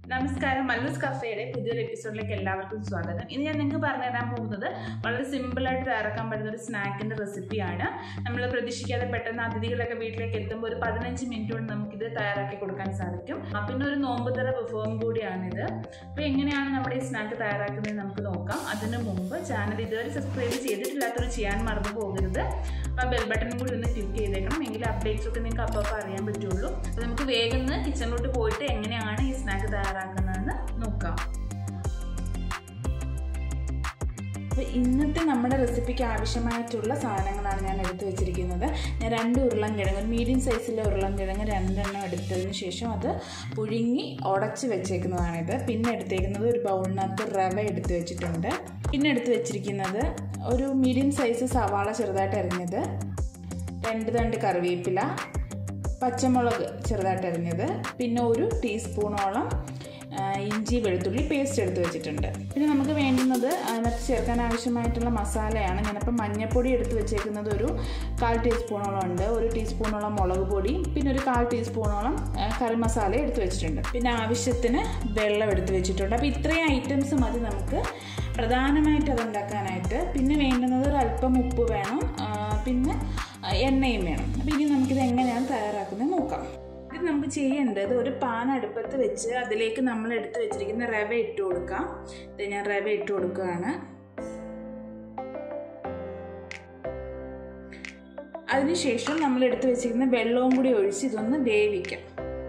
നമസ്കാരം മല്ലൂസ് കഫേയുടെ പുതിയൊരു എപ്പിസോഡിലേക്ക് എല്ലാവർക്കും സ്വാഗതം ഇന്ന് ഞാൻ നിങ്ങൾക്ക് പറഞ്ഞു തരാൻ പോകുന്നത് വളരെ സിമ്പിളായിട്ട് തയ്യാറാക്കാൻ പറ്റുന്ന ഒരു സ്നാക്കിൻ്റെ റെസിപ്പിയാണ് നമ്മൾ പ്രതീക്ഷിക്കാതെ പെട്ടെന്ന് അതിഥികളൊക്കെ വീട്ടിലേക്ക് എത്തുമ്പോൾ ഒരു പതിനഞ്ച് മിനിറ്റ് കൊണ്ട് നമുക്കിത് തയ്യാറാക്കി കൊടുക്കാൻ സാധിക്കും ആ, പിന്നെ ഒരു നോമ്പുതറ വിഭവം കൂടിയാണിത് അപ്പോൾ എങ്ങനെയാണ് നമ്മുടെ ഈ സ്നാക്ക് തയ്യാറാക്കുന്നത് നമുക്ക് നോക്കാം അതിന് മുമ്പ് ചാനൽ ഇതുവരെ സബ്സ്ക്രൈബ് ചെയ്തിട്ടില്ലാത്തവർ ചെയ്യാൻ മറന്നു പോകരുത് അപ്പോൾ ബെൽ ബട്ടൺ കൂടി ഒന്ന് ക്ലിക്ക് ചെയ്തേക്കണം എങ്കിൽ അപ്ഡേറ്റ്സ് ഒക്കെ നിങ്ങൾക്ക് അപ്പോൾ അപ്പോൾ അറിയാൻ പറ്റുള്ളൂ അപ്പോൾ നമുക്ക് വേഗം ഒന്ന് കിച്ചണിലോട്ട് പോയിട്ട് എങ്ങനെയാണ് ഈ സ്നാക്ക് തയ്യാറാക്കുന്നതെന്ന് നോക്കാം അപ്പോൾ ഇന്നത്തെ നമ്മുടെ റെസിപ്പിക്ക് ആവശ്യമായിട്ടുള്ള സാധനങ്ങളാണ് ഞാൻ എടുത്തു വെച്ചിരിക്കുന്നത് ഞാൻ രണ്ട് ഉരുളൻ കിഴങ്ങ് ഒരു മീഡിയം സൈസിലെ ഉരുളൻ കിഴങ്ങ് രണ്ടെണ്ണം എടുത്തതിന് ശേഷം അത് പുഴുങ്ങി ഉടച്ച് വെച്ചേക്കുന്നതാണിത് പിന്നെ എടുത്തേക്കുന്നത് ഒരു ബൗളിനകത്ത് റവ എടുത്ത് വെച്ചിട്ടുണ്ട് പിന്നെ എടുത്ത് വെച്ചിരിക്കുന്നത് ഒരു മീഡിയം സൈസ് സവാള ചെറുതായിട്ട് അരിഞ്ഞത് രണ്ട് തണ്ട് കറിവേപ്പില പച്ചമുളക് ചെറുതായിട്ട് അരിഞ്ഞത് പിന്നെ ഒരു ടീസ്പൂണോളം ആ, ഇഞ്ചി വെളുത്തുള്ളി പേസ്റ്റ് എടുത്ത് വെച്ചിട്ടുണ്ട് പിന്നെ നമുക്ക് വേണ്ടുന്നത് അതിനകത്ത് ചേർക്കാൻ ആവശ്യമായിട്ടുള്ള മസാലയാണ് ഞാനിപ്പോൾ മഞ്ഞൾപ്പൊടി എടുത്ത് വെച്ചേക്കുന്നത് ഒരു കാൽ ടീസ്പൂണോളം ഉണ്ട് ഒരു ടീസ്പൂണോളം മുളക് പൊടി പിന്നെ ഒരു കാൽ ടീസ്പൂണോളം ആ, കറി മസാല എടുത്ത് വെച്ചിട്ടുണ്ട് പിന്നെ ആവശ്യത്തിന് വെള്ളം എടുത്ത് വെച്ചിട്ടുണ്ട് അപ്പോൾ ഇത്രയും ഐറ്റംസ് മതി നമുക്ക് പ്രധാനമായിട്ട് അത് ഉണ്ടാക്കാനായിട്ട് പിന്നെ വേണ്ടുന്നത് ഒരു അല്പം ഉപ്പ് വേണം ആ, പിന്നെ ആ, എണ്ണയും വേണം അപ്പോൾ ഇനി നമുക്കിത് എങ്ങനെയാണ് തയ്യാറാക്കുന്നത് നോക്കാം ഇത് നമുക്ക് ചെയ്യേണ്ടത് ഒരു പാൻ അടുപ്പത്ത് വെച്ച് അതിലേക്ക് നമ്മൾ എടുത്ത് വെച്ചിരിക്കുന്ന റവ ഇട്ട് കൊടുക്കാം ഇത് ഞാൻ റവ ഇട്ട് കൊടുക്കുകയാണ് അതിനുശേഷം നമ്മൾ എടുത്ത് വെച്ചിരിക്കുന്ന വെള്ളവും കൂടി ഒഴിച്ച് ഇതൊന്ന് വേവിക്കാം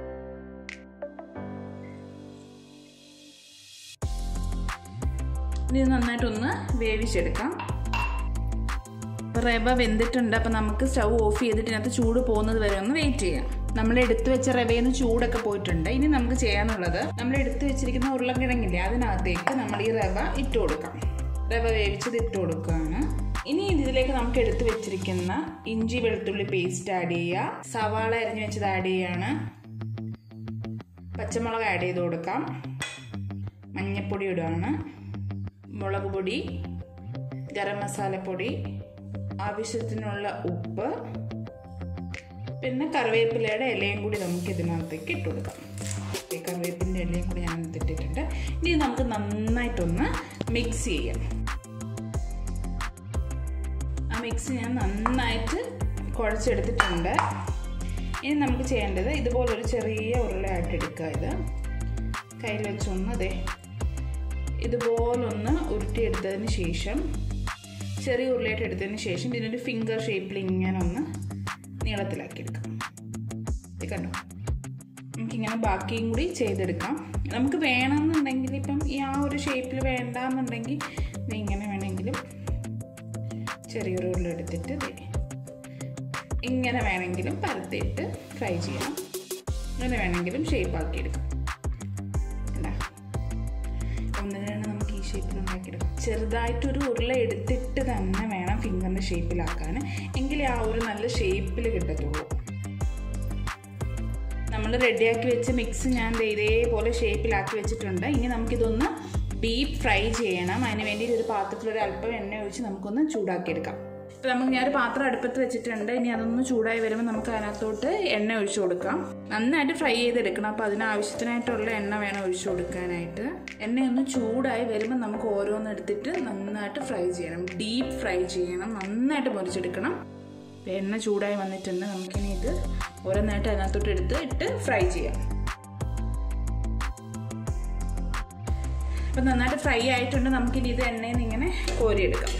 ഇനി ഇത് നന്നായിട്ടൊന്ന് വേവിച്ചെടുക്കാം അപ്പോൾ റവ വെന്തിട്ടുണ്ട് അപ്പോൾ നമുക്ക് സ്റ്റൗ ഓഫ് ചെയ്തിട്ട് ഇതിനകത്ത് ചൂട് പോകുന്നത് വരെ ഒന്ന് വെയിറ്റ് ചെയ്യാം നമ്മൾ എടുത്തു വെച്ച റവയിൽ നിന്ന് ചൂടൊക്കെ പോയിട്ടുണ്ട് ഇനി നമുക്ക് ചെയ്യാനുള്ളത് നമ്മൾ എടുത്തു വെച്ചിരിക്കുന്ന ഉരുളക്കിഴങ്ങില്ലേ അതിനകത്തേക്ക് നമ്മൾ ഈ റവ ഇട്ട് കൊടുക്കാം റവ വേവിച്ചത് ഇട്ട് കൊടുക്കുകയാണ് ഇനി ഇതിലേക്ക് നമുക്ക് എടുത്തു വെച്ചിരിക്കുന്ന ഇഞ്ചി വെളുത്തുള്ളി പേസ്റ്റ് ആഡ് ചെയ്യുക സവാള അരിഞ്ഞു വെച്ചത് ആഡ് ചെയ്യാണ് പച്ചമുളക് ആഡ് ചെയ്ത് കൊടുക്കാം മഞ്ഞൾപ്പൊടി ഇടുകയാണ് മുളക് പൊടി ഗരം മസാലപ്പൊടി ആവശ്യത്തിനുള്ള ഉപ്പ് പിന്നെ കറിവേപ്പിലയുടെ ഇലയും കൂടി നമുക്ക് ഇതിനകത്തേക്ക് ഇട്ട് കൊടുക്കാം ഈ കറിവേപ്പിൻ്റെ ഇലയും കൂടി ഞാൻ ഇട്ടിട്ടുണ്ട് ഇനി നമുക്ക് നന്നായിട്ടൊന്ന് മിക്സ് ചെയ്യാം ആ മിക്സ് ഞാൻ നന്നായിട്ട് കുഴച്ചെടുത്തിട്ടുണ്ട് ഇനി നമുക്ക് ചെയ്യേണ്ടത് ഇതുപോലൊരു ചെറിയ ഉരുളയായിട്ട് എടുക്കുക ഇത് കയ്യിൽ വെച്ചൊന്ന് അതെ ഇതുപോലൊന്ന് ഉരുട്ടിയെടുത്തതിന് ശേഷം ചെറിയ ഉരുളയായിട്ട് എടുത്തതിന് ശേഷം ഇതിനൊരു ഫിംഗർ ഷേപ്പിൽ ഇങ്ങനെ ഒന്ന് നീളത്തിലാക്കി എടുക്കാം ഇത് കണ്ടോ നമുക്കിങ്ങനെ ബാക്കിയും കൂടി ചെയ്തെടുക്കാം നമുക്ക് വേണമെന്നുണ്ടെങ്കിൽ ഇപ്പം ഈ ആ ഒരു ഷേപ്പിൽ വേണ്ടാന്നുണ്ടെങ്കിൽ ഇത് ഇങ്ങനെ വേണമെങ്കിലും ചെറിയൊരു ഉരുള എടുത്തിട്ട് ദേ ഇങ്ങനെ വേണമെങ്കിലും പരത്തിയിട്ട് ഫ്രൈ ചെയ്യാം ഇങ്ങനെ വേണമെങ്കിലും ഷേപ്പ് ആക്കി എടുക്കാം കണ്ടാ ഒന്നിനാണ് നമുക്ക് ഈ ഷേപ്പിൽ ഉണ്ടാക്കിയെടുക്കാം ചെറുതായിട്ടൊരു ഉരുള എടുത്തിട്ട് തന്നെ വേണം ഫിംഗറിൻ്റെ ഷേപ്പിലാക്കാൻ എങ്കിലേ ആ ഒരു നല്ല ഷേപ്പിൽ കിട്ടത്തുള്ളൂ നമ്മൾ റെഡിയാക്കി വെച്ച മിക്സ് ഞാൻ ദേ ഇതേപോലെ ഷേപ്പിലാക്കി വെച്ചിട്ടുണ്ട് ഇനി നമുക്കിതൊന്ന് ഡീപ്പ് ഫ്രൈ ചെയ്യണം അതിന് വേണ്ടി ഒരു പാത്രത്തിൽ ഒരു അല്പം എണ്ണ ഒഴിച്ച് നമുക്കൊന്ന് ചൂടാക്കിയെടുക്കാം അപ്പോൾ നമുക്ക് ഞാനൊരു പാത്രം അടുപ്പത്ത് വെച്ചിട്ടുണ്ട് ഇനി അതൊന്ന് ചൂടായി വരുമ്പോൾ നമുക്ക് അതിനകത്തോട്ട് എണ്ണ ഒഴിച്ചു കൊടുക്കാം നന്നായിട്ട് ഫ്രൈ ചെയ്തെടുക്കണം അപ്പോൾ അതിനാവശ്യത്തിനായിട്ടുള്ള എണ്ണ വേണം ഒഴിച്ചു കൊടുക്കാനായിട്ട് എണ്ണയൊന്ന് ചൂടായി വരുമ്പോൾ നമുക്ക് ഓരോന്ന് എടുത്തിട്ട് നന്നായിട്ട് ഫ്രൈ ചെയ്യണം ഡീപ്പ് ഫ്രൈ ചെയ്യണം നന്നായിട്ട് മുറിച്ചെടുക്കണം അപ്പോൾ എണ്ണ ചൂടായി വന്നിട്ടുണ്ട് നമുക്കിനി ഇത് ഓരോന്നായിട്ട് അതിനകത്തോട്ട് എടുത്ത് ഇട്ട് ഫ്രൈ ചെയ്യാം അപ്പം നന്നായിട്ട് ഫ്രൈ ആയിട്ടുണ്ട് നമുക്കിനി ഇത് എണ്ണയിൽ നിന്ന് ഇങ്ങനെ കോരിയെടുക്കാം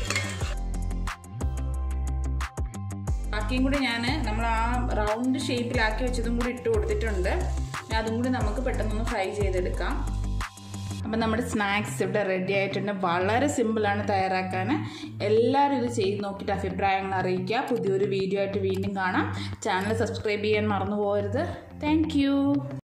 ബാക്കിയും കൂടി ഞാൻ നമ്മൾ ആ റൗണ്ട് ഷേപ്പിലാക്കി വെച്ചതും കൂടി ഇട്ട് കൊടുത്തിട്ടുണ്ട് ഇനി അതും കൂടി നമുക്ക് പെട്ടെന്നൊന്ന് ഫ്രൈ ചെയ്തെടുക്കാം അപ്പം നമ്മുടെ സ്നാക്സ് ഇവിടെ റെഡി ആയിട്ടുണ്ട് വളരെ സിമ്പിളാണ് തയ്യാറാക്കാൻ എല്ലാവരും ഇത് ചെയ്ത് നോക്കിയിട്ട് അഭിപ്രായങ്ങൾ അറിയിക്കുക പുതിയൊരു വീഡിയോ ആയിട്ട് വീണ്ടും കാണാം ചാനൽ സബ്സ്ക്രൈബ് ചെയ്യാൻ മറന്നു പോകരുത് താങ്ക്